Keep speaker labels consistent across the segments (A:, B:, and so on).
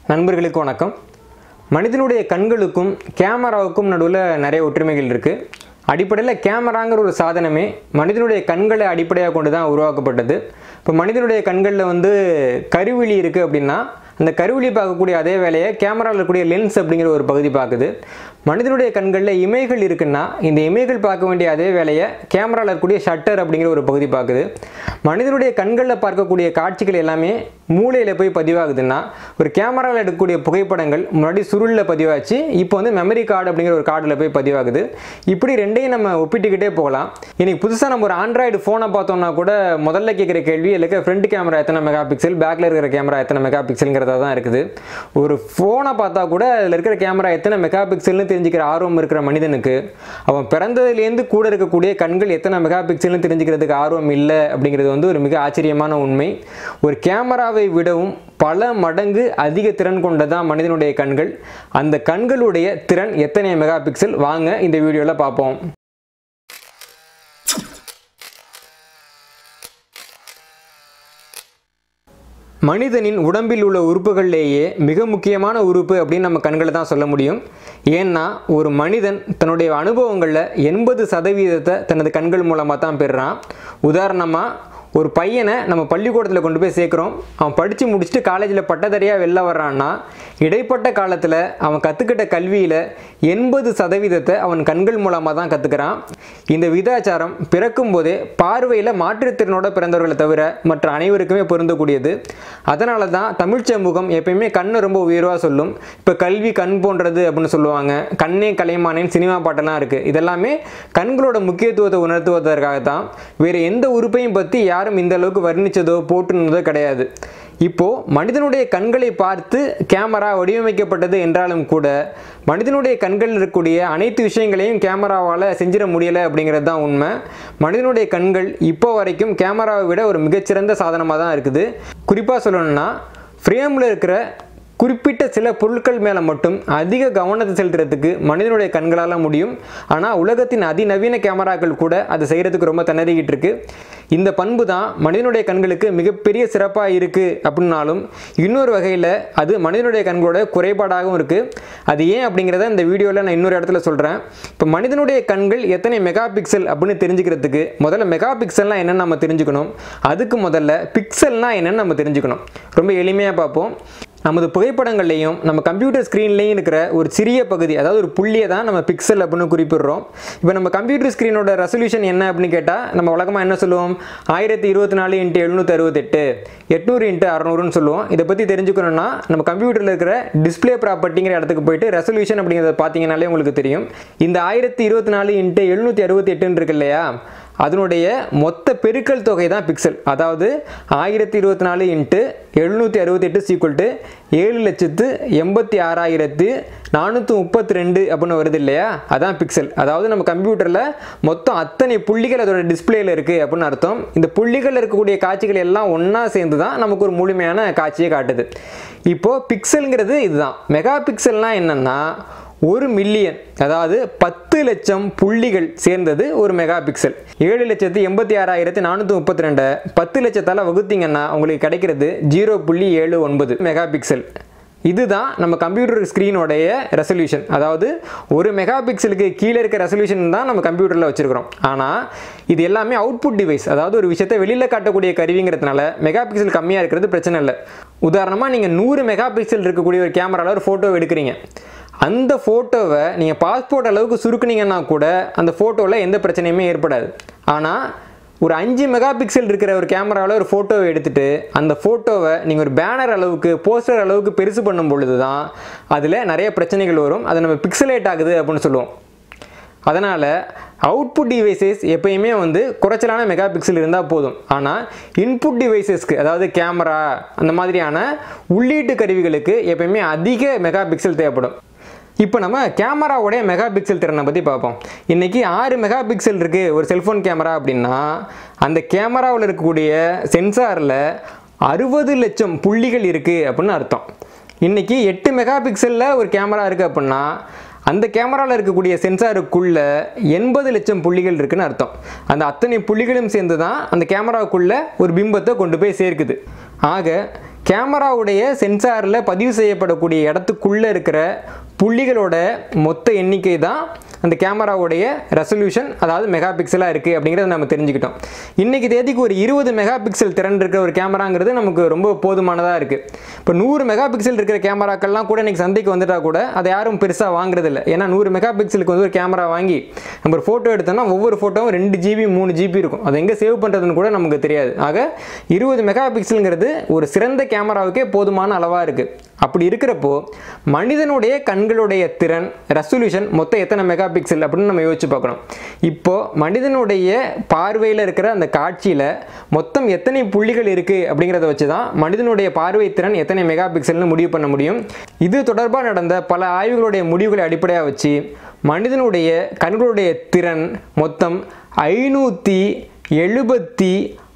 A: நண்பர்களுக்கு வணக்கம் மனிதனுடைய கண்களுக்கும் கேமராவுக்கும் நடுவில் நிறைய ஒற்றுமைகள் இருக்குது அடிப்படையில் கேமராங்கிற ஒரு சாதனமே மனிதனுடைய கண்களை அடிப்படையாக கொண்டு தான் உருவாக்கப்பட்டது இப்போ மனிதனுடைய கண்களில் வந்து கருவிழி இருக்குது அப்படின்னா அந்த கருவிழி பார்க்கக்கூடிய அதே வேலையை கேமராவில் இருக்கக்கூடிய லென்ஸ் அப்படிங்கிற ஒரு பகுதி பார்க்குது மனிதனுடைய கண்களில் இமைகள் இருக்குன்னா இந்த இமைகள் பார்க்க வேண்டிய அதே வேலையை கேமராவில் இருக்கக்கூடிய ஷட்டர் அப்படிங்கிற ஒரு பகுதி பார்க்குது மனிதனுடைய கண்களில் பார்க்கக்கூடிய காட்சிகள் எல்லாமே மூளையில் போய் பதிவாகுதுன்னா ஒரு கேமராவில் எடுக்கக்கூடிய புகைப்படங்கள் முன்னாடி சுருளில் பதிவாச்சு இப்போ வந்து மெமரி கார்டு அப்படிங்கிற ஒரு கார்டில் போய் பதிவாகுது இப்படி ரெண்டையும் நம்ம ஒப்பிட்டுக்கிட்டே போகலாம் இன்னைக்கு புதுசாக நம்ம ஒரு ஆண்ட்ராய்டு ஃபோனை பார்த்தோம்னா கூட முதல்ல கேட்குற கேள்வி இதில் இருக்க ஃப்ரண்ட் கேமரா எத்தனை மெகா பிக்சல் பேக்கில் இருக்கிற கேமரா எத்தனை மெகா பிக்சல்ங்கிறதா தான் இருக்குது ஒரு ஃபோனை பார்த்தா கூட அதில் இருக்கிற கேமரா எத்தனை மெகா பிக்சல்னு தெரிஞ்சுக்கிற ஆர்வம் இருக்கிற மனிதனுக்கு அவன் பிறந்ததுலேருந்து கூட இருக்கக்கூடிய கண்கள் எத்தனை மெகா பிக்சல்னு தெரிஞ்சுக்கிறதுக்கு ஆர்வம் இல்லை அப்படிங்கிறது வந்து ஒரு மிக ஆச்சரியமான உண்மை ஒரு கேமராவை விடவும் பல மடங்கு அதிக திறன் கொண்டதான் மனிதனுடைய கண்கள் அந்த கண்களுடைய திறன் எத்தனை மெகா பிக்சல் வாங்க இந்த வீடியோவில் பார்ப்போம் மனிதனின் உடம்பில் உள்ள உறுப்புகள்லேயே மிக முக்கியமான உறுப்பு அப்படின்னு நம்ம கண்களை தான் சொல்ல முடியும் ஏன்னா ஒரு மனிதன் தன்னுடைய அனுபவங்களில் எண்பது சதவீதத்தை தனது கண்கள் மூலமாக தான் பெறுறான் உதாரணமாக ஒரு பையனை நம்ம பள்ளிக்கூடத்தில் கொண்டு போய் சேர்க்குறோம் அவன் படித்து முடிச்சுட்டு காலேஜில் பட்டதாரியாக வெளில வர்றான்னா இடைப்பட்ட காலத்தில் அவன் கற்றுக்கிட்ட கல்வியில் எண்பது சதவீதத்தை அவன் கண்கள் மூலமாக தான் கற்றுக்கிறான் இந்த விதாச்சாரம் பிறக்கும் போதே பார்வையில் மாற்றுத்திறனோட பிறந்தவர்களை தவிர மற்ற அனைவருக்குமே பொருந்தக்கூடியது அதனால தான் தமிழ் சமூகம் எப்பயுமே கண்ணை ரொம்ப உயர்வாக சொல்லும் இப்போ கல்வி கண் போன்றது அப்படின்னு சொல்லுவாங்க கண்ணே கலைமானேன்னு சினிமா பாட்டெல்லாம் இருக்குது இதெல்லாமே கண்களோட முக்கியத்துவத்தை உணர்த்துவதற்காக தான் வேறு எந்த உறுப்பையும் பற்றி யாரும் இந்த அளவுக்கு வர்ணிச்சதோ போட்டுனதோ கிடையாது இப்போது மனிதனுடைய கண்களை பார்த்து கேமரா வடிவமைக்கப்பட்டது என்றாலும் கூட மனிதனுடைய கண்களில் இருக்கக்கூடிய அனைத்து விஷயங்களையும் கேமராவால் செஞ்சிட முடியலை அப்படிங்கிறது தான் உண்மை மனிதனுடைய கண்கள் இப்போ வரைக்கும் கேமராவை விட ஒரு மிகச்சிறந்த சாதனமாக தான் இருக்குது குறிப்பாக சொல்லணும்னா ஃப்ரேமில் இருக்கிற குறிப்பிட்ட சில பொருட்கள் மேலே மட்டும் அதிக கவனத்தை செலுத்துறதுக்கு மனிதனுடைய கண்களால் முடியும் ஆனால் உலகத்தின் அதிநவீன கேமராக்கள் கூட அதை செய்கிறதுக்கு ரொம்ப திணறிக்கிட்டு இருக்கு இந்த பண்பு தான் மனிதனுடைய கண்களுக்கு மிகப்பெரிய சிறப்பாக இருக்குது அப்படின்னாலும் இன்னொரு வகையில் அது மனிதனுடைய கண்களோட குறைபாடாகவும் இருக்குது அது ஏன் அப்படிங்கிறத இந்த வீடியோவில் நான் இன்னொரு இடத்துல சொல்கிறேன் இப்போ மனிதனுடைய கண்கள் எத்தனை மெகா பிக்சல் அப்படின்னு தெரிஞ்சுக்கிறதுக்கு முதல்ல மெகா பிக்சல்னால் என்னென்னு நம்ம தெரிஞ்சுக்கணும் அதுக்கு முதல்ல பிக்சல்னால் என்னென்னு நம்ம தெரிஞ்சுக்கணும் ரொம்ப எளிமையாக பார்ப்போம் நமது புகைப்படங்கள்லையும் நம்ம கம்ப்யூட்டர் ஸ்க்ரீன்லேயும் இருக்கிற ஒரு சிறிய பகுதி அதாவது ஒரு புள்ளியை தான் நம்ம பிக்சல் அப்படின்னு குறிப்பிடுறோம் இப்போ நம்ம கம்ப்யூட்டர் ஸ்க்ரீனோட ரெசல்யூஷன் என்ன அப்படின்னு கேட்டால் நம்ம வழக்கமாக என்ன சொல்லுவோம் ஆயிரத்தி இருபத்தி நாலு இன்ட்டு எழுநூற்றி அறுபத்தெட்டு எட்நூறு இன்ட்டு அறநூறுன்னு சொல்லுவோம் இதை பற்றி தெரிஞ்சுக்கணும்னா நம்ம கம்ப்யூட்டரில் இருக்கிற டிஸ்பிளே ப்ராப்பர்ட்டிங்கிற இடத்துக்கு போயிட்டு ரெசல்யூஷன் அப்படிங்கிறத பார்த்தீங்கனாலே உங்களுக்கு தெரியும் இந்த ஆயிரத்தி இருபத்தி நாலு இன்ட்டு எழுநூற்றி அறுபத்தி எட்டுன்னு இருக்கு இல்லையா அதனுடைய மொத்த பெருக்கல் தொகை தான் பிக்சல் அதாவது ஆயிரத்தி இருபத்தி நாலு இன்ட்டு எழுநூற்றி அறுபத்தெட்டு சீக்குவல் டு ஏழு லட்சத்து எண்பத்தி ஆறாயிரத்து நானூற்றி முப்பத்தி ரெண்டு அப்படின்னு வருது இல்லையா அதான் பிக்சல் அதாவது நம்ம கம்ப்யூட்டரில் மொத்தம் அத்தனை புள்ளிகள் அதோட டிஸ்பிளேயில் இருக்குது அப்படின்னு அர்த்தம் இந்த புள்ளிகள் இருக்கக்கூடிய காட்சிகள் எல்லாம் ஒன்றா சேர்ந்து தான் நமக்கு ஒரு முழுமையான காட்சியை காட்டுது இப்போது பிக்சலுங்கிறது இதுதான் மெகா பிக்சல்னால் என்னென்னா ஒரு மில்லியன் அதாவது பத்து லட்சம் புள்ளிகள் சேர்ந்தது ஒரு மெகா பிக்சல் ஏழு லட்சத்து எண்பத்தி ஆறாயிரத்தி நானூற்றி முப்பத்தி ரெண்டு பத்து லட்சத்தால் வகுத்தீங்கன்னா உங்களுக்கு கிடைக்கிறது ஜீரோ புள்ளி ஏழு ஒன்பது மெகா பிக்சல் இதுதான் நம்ம கம்ப்யூட்டர் ஸ்க்ரீனோடைய ரெசல்யூஷன் அதாவது ஒரு மெகா பிக்சலுக்கு கீழே இருக்க ரெசல்யூஷன் தான் நம்ம கம்ப்யூட்டரில் வச்சுருக்கிறோம் ஆனால் இது எல்லாமே அவுட்புட் டிவைஸ் அதாவது ஒரு விஷயத்தை வெளியில் காட்டக்கூடிய கருவிங்கிறதுனால மெகா பிக்சல் கம்மியாக இருக்கிறது பிரச்சனை இல்லை உதாரணமாக நீங்கள் நூறு மெகா பிக்சல் இருக்கக்கூடிய ஒரு கேமராவில் ஒரு ஃபோட்டோ எடுக்கிறீங்க அந்த ஃபோட்டோவை நீங்கள் பாஸ்போர்ட் அளவுக்கு சுருக்குனீங்கன்னா கூட அந்த ஃபோட்டோவில் எந்த பிரச்சனையுமே ஏற்படாது ஆனால் ஒரு அஞ்சு மெகா பிக்சல் இருக்கிற ஒரு கேமராவில் ஒரு ஃபோட்டோவை எடுத்துகிட்டு அந்த ஃபோட்டோவை நீங்கள் ஒரு பேனர் அளவுக்கு போஸ்டர் அளவுக்கு பெருசு பண்ணும் பொழுது தான் அதில் நிறைய பிரச்சனைகள் வரும் அது நம்ம பிக்சலேட் ஆகுது அப்படின்னு சொல்லுவோம் அதனால் அவுட்புட் டிவைசஸ் எப்பயுமே வந்து குறைச்சலான மெகா பிக்சல் இருந்தால் போதும் ஆனால் இன்புட் டிவைசஸ்க்கு அதாவது கேமரா அந்த மாதிரியான உள்ளீட்டு கருவிகளுக்கு எப்பயுமே அதிக மெகா பிக்சல் தேவைப்படும் இப்போ நம்ம கேமராவுடைய மெகா பிக்சல் திறனை பற்றி பார்ப்போம் இன்றைக்கி ஆறு மெகா பிக்சல் இருக்குது ஒரு செல்ஃபோன் கேமரா அப்படின்னா அந்த கேமராவில் இருக்கக்கூடிய சென்சாரில் அறுபது லட்சம் புள்ளிகள் இருக்குது அப்படின்னு அர்த்தம் இன்றைக்கி எட்டு மெகா பிக்சலில் ஒரு கேமரா இருக்குது அப்படின்னா அந்த கேமராவில் இருக்கக்கூடிய சென்சாருக்குள்ள எண்பது லட்சம் புள்ளிகள் இருக்குன்னு அர்த்தம் அந்த அத்தனை புள்ளிகளும் சேர்ந்து தான் அந்த கேமராவுக்குள்ள ஒரு பிம்பத்தை கொண்டு போய் சேர்க்குது ஆக கேமராவுடைய சென்சாரில் பதிவு செய்யப்படக்கூடிய இடத்துக்குள்ளே இருக்கிற புள்ளிகளோட மொத்த எண்ணிக்கை தான் அந்த கேமராவுடைய ரெசல்யூஷன் அதாவது மெகா பிக்சலாக இருக்குது அப்படிங்கிறத நம்ம தெரிஞ்சுக்கிட்டோம் இன்றைக்கி தேதிக்கு ஒரு இருபது மெகா பிக்சல் திறன் இருக்கிற ஒரு கேமராங்கிறது நமக்கு ரொம்ப போதுமானதாக இருக்குது இப்போ நூறு மெகா பிக்சல் இருக்கிற கேமராக்கள்லாம் கூட இன்றைக்கி சந்தைக்கு வந்துட்டா கூட அதை யாரும் பெருசாக வாங்குறதில்ல ஏன்னா நூறு மெகா பிக்சலுக்கு வந்து ஒரு கேமரா வாங்கி நம்ம ஒரு ஃபோட்டோ எடுத்தோம்னா ஒவ்வொரு ஃபோட்டோவும் ரெண்டு ஜிபி மூணு ஜிபி இருக்கும் அதை எங்கே சேவ் பண்ணுறதுன்னு கூட நமக்கு தெரியாது ஆக இருபது மெகா பிக்சலுங்கிறது ஒரு சிறந்த கேமராவுக்கே போதுமான அளவாக இருக்குது அப்படி இருக்கிறப்போ மனிதனுடைய கண்களுடைய திறன் ரெசல்யூஷன் மொத்தம் எத்தனை மெகா பிக்சல் அப்படின்னு நம்ம யோசிச்சு பார்க்கணும் இப்போ மனிதனுடைய பார்வையில் இருக்கிற அந்த காட்சியில் மொத்தம் எத்தனை புள்ளிகள் இருக்குது அப்படிங்கிறத வச்சு தான் மனிதனுடைய பார்வை திறன் எத்தனை மெகா பிக்சல்னு முடிவு பண்ண முடியும் இது தொடர்பாக நடந்த பல ஆய்வுகளுடைய முடிவுகளை அடிப்படையாக வச்சு மனிதனுடைய கண்களுடைய திறன் மொத்தம் ஐநூற்றி எழுபத்தி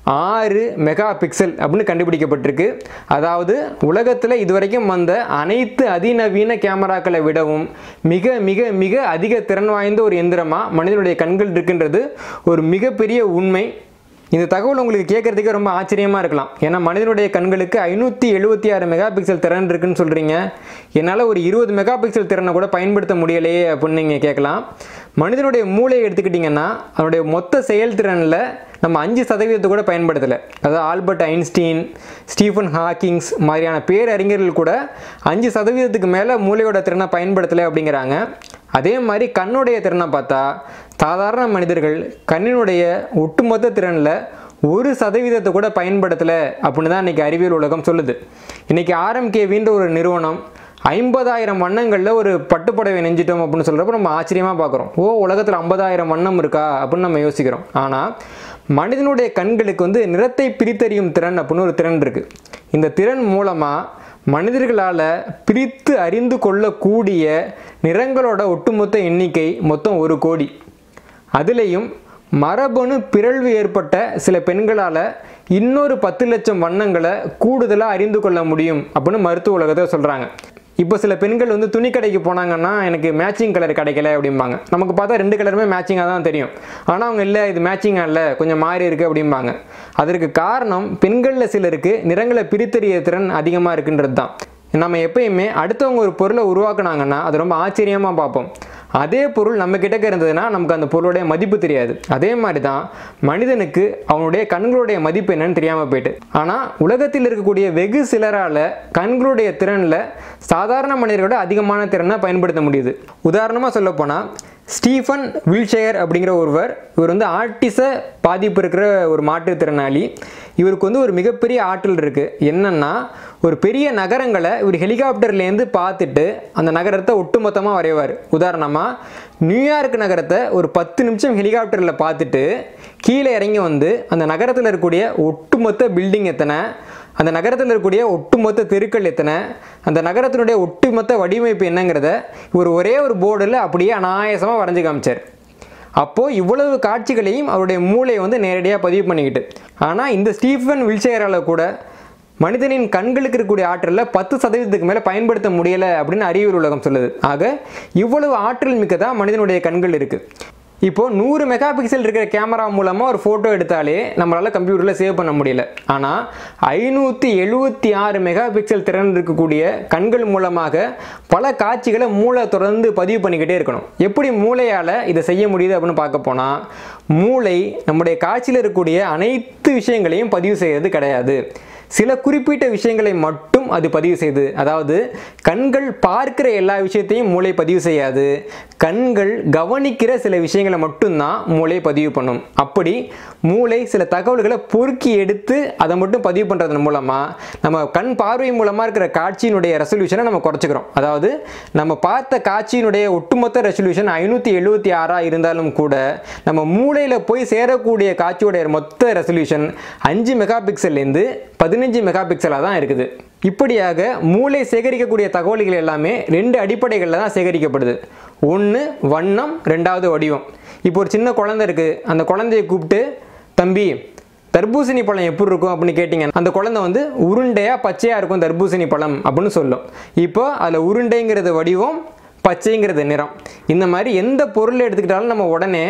A: ஆறு மெகா பிக்சல் அப்படின்னு கண்டுபிடிக்கப்பட்டிருக்கு அதாவது உலகத்தில் இதுவரைக்கும் வந்த அனைத்து அதிநவீன கேமராக்களை விடவும் மிக மிக மிக அதிக திறன் வாய்ந்த ஒரு எந்திரமாக மனிதனுடைய கண்கள் இருக்கின்றது ஒரு மிகப்பெரிய உண்மை இந்த தகவல் உங்களுக்கு கேட்குறதுக்கே ரொம்ப ஆச்சரியமாக இருக்கலாம் ஏன்னா மனிதனுடைய கண்களுக்கு ஐநூற்றி எழுபத்தி ஆறு மெகா பிக்சல் திறன் இருக்குன்னு சொல்கிறீங்க என்னால் ஒரு இருபது மெகா பிக்சல் திறனை கூட பயன்படுத்த முடியலையே அப்படின்னு நீங்கள் கேட்கலாம் மனிதனுடைய மூளையை எடுத்துக்கிட்டிங்கன்னா அதனுடைய மொத்த செயல்திறனில் நம்ம அஞ்சு சதவீதத்தை கூட பயன்படுத்தலை அதாவது ஆல்பர்ட் ஐன்ஸ்டீன் ஸ்டீஃபன் ஹாக்கிங்ஸ் மாதிரியான பேரறிஞர்கள் கூட அஞ்சு சதவீதத்துக்கு மேலே மூளையோட திறனை பயன்படுத்தலை அப்படிங்கிறாங்க அதே மாதிரி கண்ணுடைய திறனை பார்த்தா சாதாரண மனிதர்கள் கண்ணினுடைய ஒட்டுமொத்த திறனில் ஒரு சதவீதத்தை கூட பயன்படுத்தலை அப்படின்னு தான் இன்றைக்கி அறிவியல் உலகம் சொல்லுது இன்றைக்கி ஆர்எம்கேவின்ற ஒரு நிறுவனம் ஐம்பதாயிரம் வண்ணங்களில் ஒரு பட்டுப்புடவை நெஞ்சிட்டோம் அப்படின்னு சொல்கிறப்ப நம்ம ஆச்சரியமாக பார்க்குறோம் ஓ உலகத்தில் ஐம்பதாயிரம் வண்ணம் இருக்கா அப்படின்னு நம்ம யோசிக்கிறோம் ஆனால் மனிதனுடைய கண்களுக்கு வந்து நிறத்தை பிரித்தறியும் திறன் அப்படின்னு ஒரு திறன் இருக்குது இந்த திறன் மூலமாக மனிதர்களால் பிரித்து அறிந்து கொள்ளக்கூடிய நிறங்களோட ஒட்டுமொத்த எண்ணிக்கை மொத்தம் ஒரு கோடி அதுலேயும் மரபணு பிறழ்வு ஏற்பட்ட சில பெண்களால் இன்னொரு பத்து லட்சம் வண்ணங்களை கூடுதலாக அறிந்து கொள்ள முடியும் அப்படின்னு மருத்துவ உலகத்தை சொல்கிறாங்க இப்போ சில பெண்கள் வந்து துணி கடைக்கு போனாங்கன்னா எனக்கு மேட்சிங் கலர் கிடைக்கல அப்படிம்பாங்க நமக்கு பார்த்தா ரெண்டு கலருமே மேட்சிங்காக தான் தெரியும் ஆனால் அவங்க இல்லை இது மேட்சிங்காக இல்லை கொஞ்சம் மாறி இருக்குது அப்படிம்பாங்க அதற்கு காரணம் பெண்களில் சிலருக்கு நிறங்களை பிரித்தறிய திறன் அதிகமாக இருக்குன்றது தான் நம்ம எப்பயுமே அடுத்தவங்க ஒரு பொருளை உருவாக்குனாங்கன்னா அது ரொம்ப ஆச்சரியமாக பார்ப்போம் அதே பொருள் நம்ம கிட்டக்க இருந்ததுன்னா நமக்கு அந்த பொருளுடைய மதிப்பு தெரியாது அதே மாதிரி தான் மனிதனுக்கு அவனுடைய கண்களுடைய மதிப்பு என்னன்னு தெரியாமல் போயிட்டு ஆனால் உலகத்தில் இருக்கக்கூடிய வெகு சிலரால் கண்களுடைய திறனில் சாதாரண மனிதரோட அதிகமான திறனை பயன்படுத்த முடியுது உதாரணமாக சொல்லப்போனால் ஸ்டீஃபன் வீல்ஷேயர் அப்படிங்கிற ஒருவர் இவர் வந்து ஆர்டிச பாதிப்பு இருக்கிற ஒரு மாற்றுத்திறனாளி இவருக்கு வந்து ஒரு மிகப்பெரிய ஆற்றல் இருக்குது என்னென்னா ஒரு பெரிய நகரங்களை இவர் ஹெலிகாப்டர்லேருந்து பார்த்துட்டு அந்த நகரத்தை ஒட்டுமொத்தமாக வரைவார் உதாரணமாக நியூயார்க் நகரத்தை ஒரு பத்து நிமிஷம் ஹெலிகாப்டரில் பார்த்துட்டு கீழே இறங்கி வந்து அந்த நகரத்தில் இருக்கக்கூடிய ஒட்டுமொத்த பில்டிங் எத்தனை அந்த நகரத்தில் இருக்கக்கூடிய ஒட்டுமொத்த தெருக்கள் எத்தனை அந்த நகரத்தினுடைய ஒட்டுமொத்த வடிவமைப்பு என்னங்கிறத இவர் ஒரே ஒரு போர்டில் அப்படியே அனாயாசமாக வரைஞ்சு காமிச்சார் அப்போது இவ்வளவு காட்சிகளையும் அவருடைய மூளை வந்து நேரடியாக பதிவு பண்ணிக்கிட்டு ஆனால் இந்த ஸ்டீஃபன் வில்சேரால் கூட மனிதனின் கண்களுக்கு இருக்கக்கூடிய ஆற்றலில் பத்து சதவீதத்துக்கு மேலே பயன்படுத்த முடியலை அப்படின்னு அறிவியல் உலகம் சொல்லுது ஆக இவ்வளவு ஆற்றல் மிக்கதாக மனிதனுடைய கண்கள் இருக்குது இப்போது நூறு மெகா பிக்சல் இருக்கிற கேமரா மூலமாக ஒரு ஃபோட்டோ எடுத்தாலே நம்மளால் கம்ப்யூட்டரில் சேவ் பண்ண முடியல ஆனால் ஐநூற்றி எழுபத்தி ஆறு மெகா பிக்சல் திறன் இருக்கக்கூடிய கண்கள் மூலமாக பல காட்சிகளை மூளை தொடர்ந்து பதிவு பண்ணிக்கிட்டே இருக்கணும் எப்படி மூளையால் இதை செய்ய முடியுது அப்படின்னு பார்க்க போனால் மூளை நம்முடைய காட்சியில் இருக்கக்கூடிய அனைத்து விஷயங்களையும் பதிவு செய்கிறது கிடையாது சில குறிப்பிட்ட விஷயங்களை மட்டும் அது பதிவு செய்யுது அதாவது கண்கள் பார்க்கிற எல்லா விஷயத்தையும் மூளை பதிவு செய்யாது கண்கள் கவனிக்கிற சில விஷயங்களை மட்டும்தான் மூளை பதிவு பண்ணும் அப்படி மூளை சில தகவல்களை பொறுக்கி எடுத்து அதை மட்டும் பதிவு பண்ணுறதன் மூலமாக நம்ம கண் பார்வை மூலமாக இருக்கிற காட்சியினுடைய ரெசல்யூஷனை நம்ம குறைச்சிக்கிறோம் அதாவது நம்ம பார்த்த காட்சியினுடைய ஒட்டுமொத்த ரெசல்யூஷன் ஐநூற்றி எழுபத்தி ஆறாக இருந்தாலும் கூட நம்ம மூளையில் போய் சேரக்கூடிய காட்சியோடைய மொத்த ரெசல்யூஷன் அஞ்சு மெகா பிக்சல்லேருந்து பதினஞ்சு மெகா பிக்சலாக தான் இருக்குது இப்படியாக மூளை சேகரிக்கக்கூடிய தகவல்கள் எல்லாமே ரெண்டு அடிப்படைகளில் தான் சேகரிக்கப்படுது ஒன்று வண்ணம் ரெண்டாவது வடிவம் இப்போ ஒரு சின்ன குழந்தை இருக்குது அந்த குழந்தைய கூப்பிட்டு தம்பி தர்பூசணி பழம் எப்படி இருக்கும் அப்படின்னு கேட்டிங்க அந்த குழந்தை வந்து உருண்டையாக பச்சையாக இருக்கும் தர்பூசணி பழம் அப்படின்னு சொல்லும் இப்போ அதில் உருண்டைங்கிறது வடிவம் பச்சைங்கிறது நிறம் இந்த மாதிரி எந்த பொருளை எடுத்துக்கிட்டாலும் நம்ம உடனே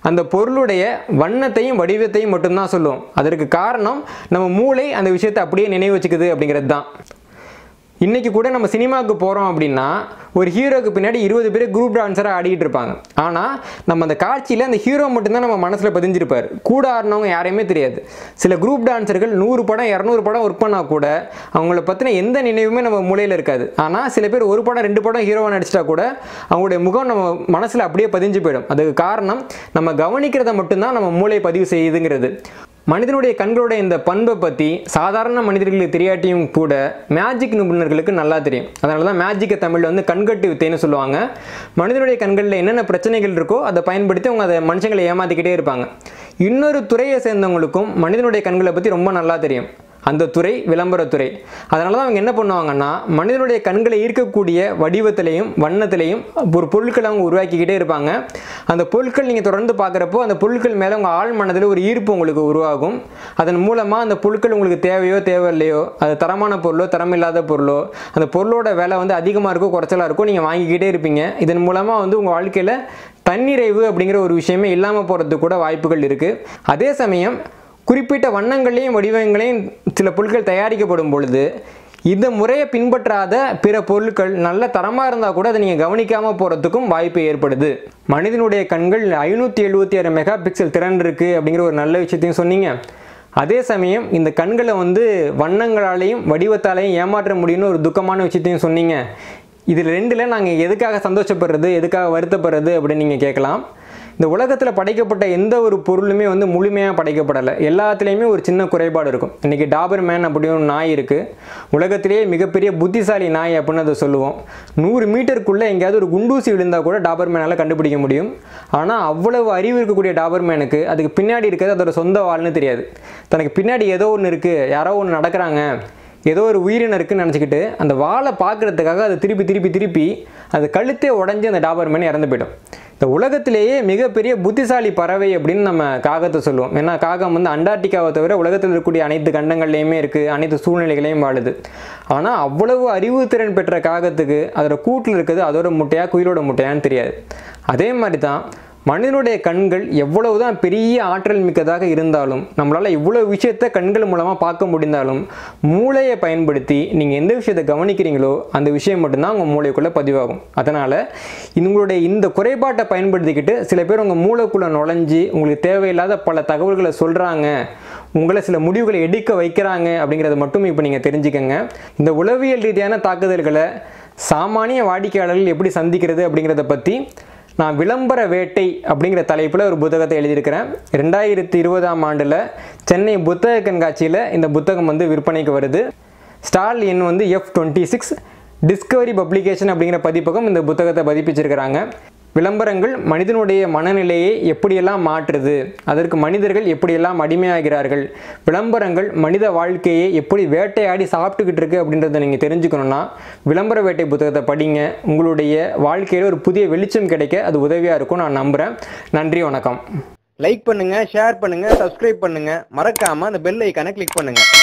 A: அந்த பொருளுடைய வண்ணத்தையும் வடிவத்தையும் மட்டும்தான் சொல்லுவோம் அதற்கு காரணம் நம்ம மூளை அந்த விஷயத்தை அப்படியே நினைவு வச்சுக்குது அப்படிங்கிறது தான் இன்றைக்கி கூட நம்ம சினிமாவுக்கு போகிறோம் அப்படின்னா ஒரு ஹீரோக்கு பின்னாடி இருபது பேர் குரூப் டான்ஸராக ஆடிக்கிட்டு இருப்பாங்க ஆனால் நம்ம அந்த காட்சியில் அந்த ஹீரோ மட்டும்தான் நம்ம மனசில் பதிஞ்சிருப்பார் கூட ஆடினவங்க யாரையுமே தெரியாது சில குரூப் டான்ஸர்கள் நூறு படம் இரநூறு படம் ஒர்க் பண்ணால் கூட அவங்கள பற்றின எந்த நினைவுமே நம்ம மூளையில் இருக்காது ஆனால் சில பேர் ஒரு படம் ரெண்டு படம் ஹீரோவாக நடிச்சிட்டா கூட அவங்களுடைய முகம் நம்ம மனசில் அப்படியே பதிஞ்சு போயிடும் அதுக்கு காரணம் நம்ம கவனிக்கிறத மட்டும்தான் நம்ம மூளை பதிவு செய்யுதுங்கிறது மனிதனுடைய கண்களோட இந்த பண்பை பற்றி சாதாரண மனிதர்களுக்கு தெரியாட்டியும் கூட மேஜிக் நிபுணர்களுக்கு நல்லா தெரியும் அதனால தான் மேஜிக்கை தமிழில் வந்து கண்கட்டு வித்தைன்னு சொல்லுவாங்க மனிதனுடைய கண்களில் என்னென்ன பிரச்சனைகள் இருக்கோ அதை பயன்படுத்தி அவங்க அதை மனுஷங்களை ஏமாற்றிக்கிட்டே இருப்பாங்க இன்னொரு துறையை சேர்ந்தவங்களுக்கும் மனிதனுடைய கண்களை பற்றி ரொம்ப நல்லா தெரியும் அந்த துறை விளம்பரத்துறை அதனால தான் அவங்க என்ன பண்ணுவாங்கன்னா மனிதனுடைய கண்களை ஈர்க்கக்கூடிய வடிவத்திலையும் வண்ணத்திலையும் ஒரு பொருட்களை அவங்க உருவாக்கிக்கிட்டே இருப்பாங்க அந்த பொருட்கள் நீங்கள் தொடர்ந்து பார்க்குறப்போ அந்த பொருட்கள் மேலே உங்கள் ஆழ் மனதில் ஒரு ஈர்ப்பு உங்களுக்கு உருவாகும் அதன் மூலமாக அந்த பொருட்கள் உங்களுக்கு தேவையோ தேவையில்லையோ அது தரமான பொருளோ தரமில்லாத பொருளோ அந்த பொருளோட விலை வந்து அதிகமாக இருக்கோ குறைச்சலாக இருக்கோ நீங்கள் வாங்கிக்கிட்டே இருப்பீங்க இதன் மூலமாக வந்து உங்கள் வாழ்க்கையில் தன்னிறைவு அப்படிங்கிற ஒரு விஷயமே இல்லாமல் போகிறதுக்கு கூட வாய்ப்புகள் இருக்குது அதே சமயம் குறிப்பிட்ட வண்ணங்களையும் வடிவங்களையும் சில பொருட்கள் தயாரிக்கப்படும் பொழுது இந்த முறையை பின்பற்றாத பிற பொருட்கள் நல்ல தரமாக இருந்தால் கூட அதை நீங்கள் கவனிக்காமல் போகிறதுக்கும் வாய்ப்பு ஏற்படுது மனிதனுடைய கண்கள் ஐநூற்றி எழுபத்தி ஆறு மெகா பிக்சல் திறன் இருக்குது அப்படிங்கிற ஒரு நல்ல விஷயத்தையும் சொன்னீங்க அதே சமயம் இந்த கண்களை வந்து வண்ணங்களாலையும் வடிவத்தாலையும் ஏமாற்ற முடியும்னு ஒரு துக்கமான விஷயத்தையும் சொன்னீங்க இதில் ரெண்டில் நாங்கள் எதுக்காக சந்தோஷப்படுறது எதுக்காக வருத்தப்படுறது அப்படின்னு நீங்கள் கேட்கலாம் இந்த உலகத்தில் படைக்கப்பட்ட எந்த ஒரு பொருளுமே வந்து முழுமையாக படைக்கப்படலை எல்லாத்துலேயுமே ஒரு சின்ன குறைபாடு இருக்கும் இன்றைக்கி டாபர் மேன் அப்படின்னு ஒரு நாய் இருக்குது உலகத்திலேயே மிகப்பெரிய புத்திசாலி நாய் அப்படின்னு அதை சொல்லுவோம் நூறு மீட்டருக்குள்ளே எங்கேயாவது ஒரு குண்டூசி விழுந்தால் கூட டாபர் மேனால் கண்டுபிடிக்க முடியும் ஆனால் அவ்வளவு அறிவு இருக்கக்கூடிய டாபர் மேனுக்கு அதுக்கு பின்னாடி இருக்கிறது அதோட சொந்த வாழ்னு தெரியாது தனக்கு பின்னாடி ஏதோ ஒன்று இருக்குது யாரோ ஒன்று நடக்கிறாங்க ஏதோ ஒரு உயிரினம் இருக்குன்னு நினச்சிக்கிட்டு அந்த வாழை பார்க்குறதுக்காக அதை திருப்பி திருப்பி திருப்பி அது கழுத்தே உடஞ்சி அந்த டாபர் மேன் இறந்து போயிடும் இந்த உலகத்திலேயே மிகப்பெரிய புத்திசாலி பறவை அப்படின்னு நம்ம காகத்தை சொல்லுவோம் ஏன்னா காகம் வந்து அண்டார்டிகாவை தவிர உலகத்தில் இருக்கக்கூடிய அனைத்து கண்டங்கள்லையுமே இருக்குது அனைத்து சூழ்நிலைகளையும் வாழுது ஆனால் அவ்வளவு அறிவுத்திறன் பெற்ற காகத்துக்கு அதோட கூட்டில் இருக்கிறது அதோட முட்டையா குயிலோட முட்டையான்னு தெரியாது அதே மாதிரி தான் மனிதனுடைய கண்கள் எவ்வளவு தான் பெரிய ஆற்றல் மிக்கதாக இருந்தாலும் நம்மளால் இவ்வளோ விஷயத்தை கண்கள் மூலமாக பார்க்க முடிந்தாலும் மூளையை பயன்படுத்தி நீங்கள் எந்த விஷயத்தை கவனிக்கிறீங்களோ அந்த விஷயம் மட்டும்தான் உங்கள் மூளைக்குள்ளே பதிவாகும் அதனால் உங்களுடைய இந்த குறைபாட்டை பயன்படுத்திக்கிட்டு சில பேர் உங்கள் மூளைக்குள்ளே நுழைஞ்சி உங்களுக்கு தேவையில்லாத பல தகவல்களை சொல்கிறாங்க உங்களை சில முடிவுகளை எடுக்க வைக்கிறாங்க அப்படிங்கிறத மட்டும் இப்போ நீங்கள் தெரிஞ்சுக்கங்க இந்த உளவியல் ரீதியான தாக்குதல்களை சாமானிய வாடிக்கையாளர்கள் எப்படி சந்திக்கிறது அப்படிங்கிறத பற்றி நான் விளம்பர வேட்டை அப்படிங்கிற தலைப்பில் ஒரு புத்தகத்தை எழுதியிருக்கிறேன் ரெண்டாயிரத்தி இருபதாம் ஆண்டில் சென்னை புத்தக கண்காட்சியில் இந்த புத்தகம் வந்து விற்பனைக்கு வருது ஸ்டால் எண் வந்து F twenty six discovery publication அப்படிங்கிற பதிப்பகம் இந்த புத்தகத்தை பதிப்பிச்சிருக்கிறாங்க விளம்பரங்கள் மனிதனுடைய மனநிலையை எப்படியெல்லாம் மாற்றுது அதற்கு மனிதர்கள் எப்படியெல்லாம் அடிமையாகிறார்கள் விளம்பரங்கள் மனித வாழ்க்கையை எப்படி வேட்டையாடி சாப்பிட்டுக்கிட்டு இருக்கு அப்படின்றத நீங்கள் தெரிஞ்சுக்கணுன்னா விளம்பர வேட்டை புத்தகத்தை படிங்க உங்களுடைய வாழ்க்கையில் ஒரு புதிய வெளிச்சம் கிடைக்க அது உதவியாக இருக்கும் நான் நம்புகிறேன் நன்றி வணக்கம்
B: லைக் பண்ணுங்க ஷேர் பண்ணுங்க சப்ஸ்கிரைப் பண்ணுங்க மறக்காம அந்த பெல் ஐக்கானை கிளிக் பண்ணுங்க